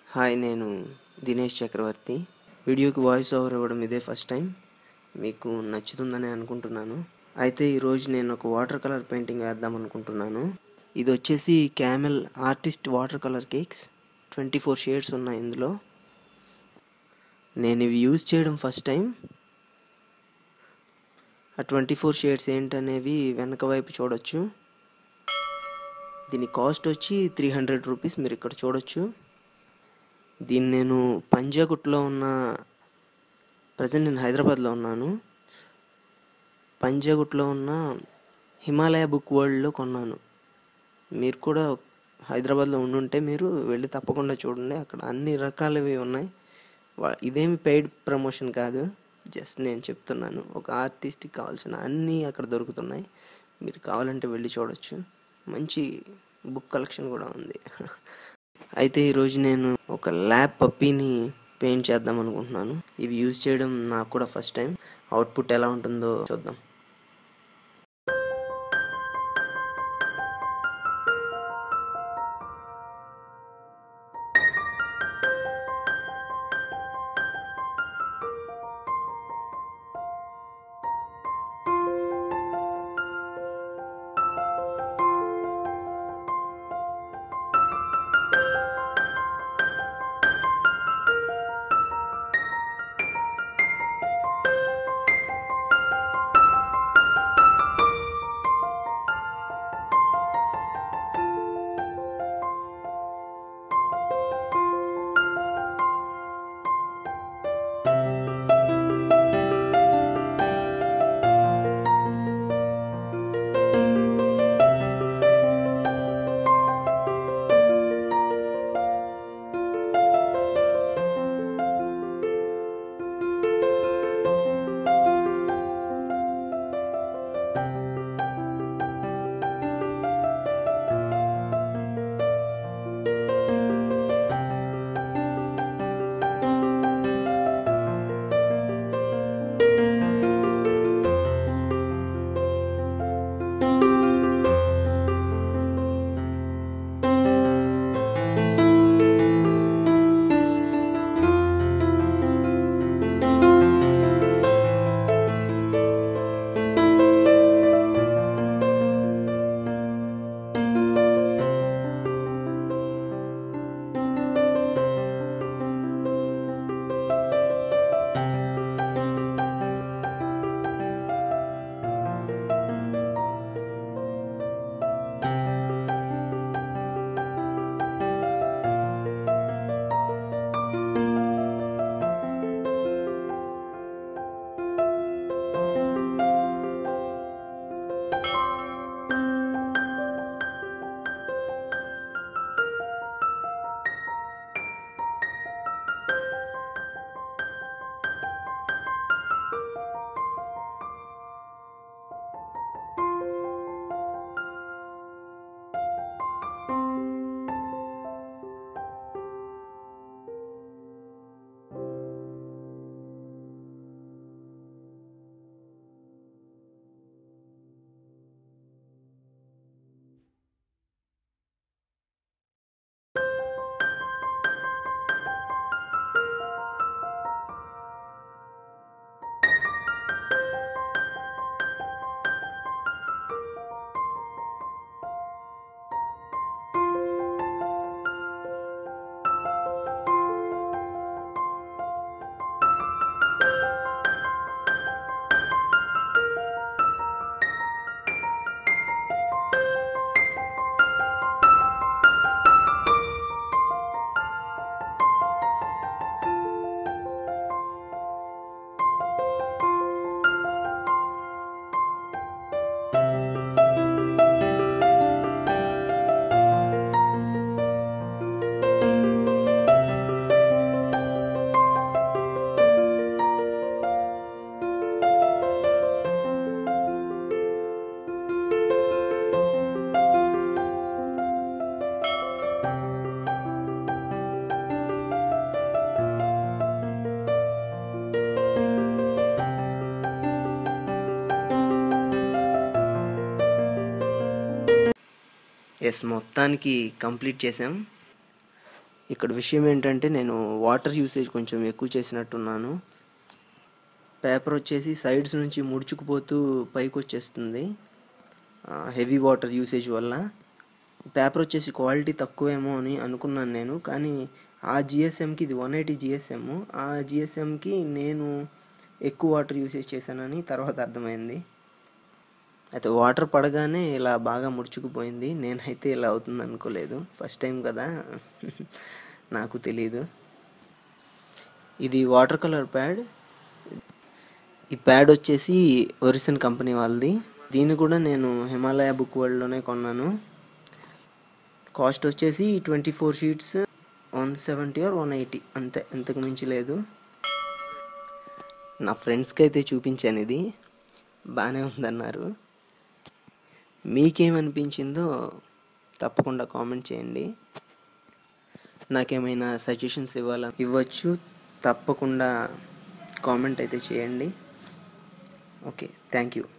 hi నేను దినేష్ చక్రవర్తి వీడియోకి voice over ఇవ్వడం ఇదే ఫస్ట్ టైం మీకు నచ్చుతుందని అనుకుంటున్నాను అయితే ఈరోజు నేను ఒక వాటర్ కలర్ పెయింటింగ్ వేద్దాం అనుకుంటున్నాను ఇది వచ్చేసి camel artist water colour cakes twenty four shades ఉన్నాయి ఇందులో నేను ఇవి యూజ్ చేయడం ఫస్ట్ టైం ఆ ట్వంటీ ఫోర్ షేడ్స్ ఏంటనేవి వెనక వైపు చూడొచ్చు దీని కాస్ట్ వచ్చి త్రీ హండ్రెడ్ రూపీస్ మీరు ఇక్కడ చూడొచ్చు దీన్ని నేను పంజాగుట్లో ఉన్న ప్రజెంట్ నేను హైదరాబాద్లో ఉన్నాను పంజాగుట్లో ఉన్న హిమాలయ బుక్ వరల్డ్లో కొన్నాను మీరు కూడా హైదరాబాద్లో ఉండుంటే మీరు వెళ్ళి తప్పకుండా చూడండి అక్కడ అన్ని రకాలవి ఉన్నాయి వా- ఇదేమి పెయిడ్ ప్రమోషన్ కాదు జస్ట్ నేను చెప్తున్నాను ఒక ఆర్టిస్ట్కి కావాల్సిన అన్నీ అక్కడ దొరుకుతున్నాయి మీరు కావాలంటే వెళ్ళి చూడొచ్చు మంచి బుక్ కలెక్షన్ కూడా ఉంది అయితే ఈరోజు నేను ఒక ల్యాబ్ పప్పీని పెయింట్ చేద్దాం అనుకుంటున్నాను ఇవి యూజ్ చేయడం నాకు కూడా ఫస్ట్ టైం అవుట్పుట్ ఎలా ఉంటుందో చూద్దాం ఎస్ మొత్తానికి కంప్లీట్ చేసాం ఇక్కడ విషయం ఏంటంటే నేను వాటర్ యూసేజ్ కొంచెం ఎక్కువ చేసినట్టున్నాను పేపర్ వచ్చేసి సైడ్స్ నుంచి ముడుచుకుపోతూ పైకి వచ్చేస్తుంది హెవీ వాటర్ యూసేజ్ వల్ల పేపర్ వచ్చేసి క్వాలిటీ తక్కువేమో అని అనుకున్నాను నేను కానీ ఆ జిఎస్ఎంకి ఇది వన్ ఎయిటీ జిఎస్ఎం ఆ జిఎస్ఎంకి నేను ఎక్కువ వాటర్ యూసేజ్ చేశానని తర్వాత అర్థమైంది అయితే వాటర్ పడగానే ఇలా బాగా ముడుచుకుపోయింది నేనైతే ఇలా అవుతుంది అనుకోలేదు ఫస్ట్ టైం కదా నాకు తెలీదు ఇది వాటర్ కలర్ ప్యాడ్ ఈ ప్యాడ్ వచ్చేసి ఒరిసన్ కంపెనీ వాళ్ళది దీన్ని కూడా నేను హిమాలయ బుక్ వరల్డ్లోనే కొన్నాను కాస్ట్ వచ్చేసి twenty four sheets one seventy or one eighty అంతే ఇంతకు మించి లేదు నా ఫ్రెండ్స్కి అయితే చూపించాను ఇది బాగానే ఉందన్నారు మీకేమనిపించిందో తప్పకుండా కామెంట్ చేయండి నాకేమైనా సజెషన్స్ ఇవ్వాల ఇవ్వచ్చు తప్పకుండా కామెంట్ అయితే చేయండి ఓకే థ్యాంక్ యూ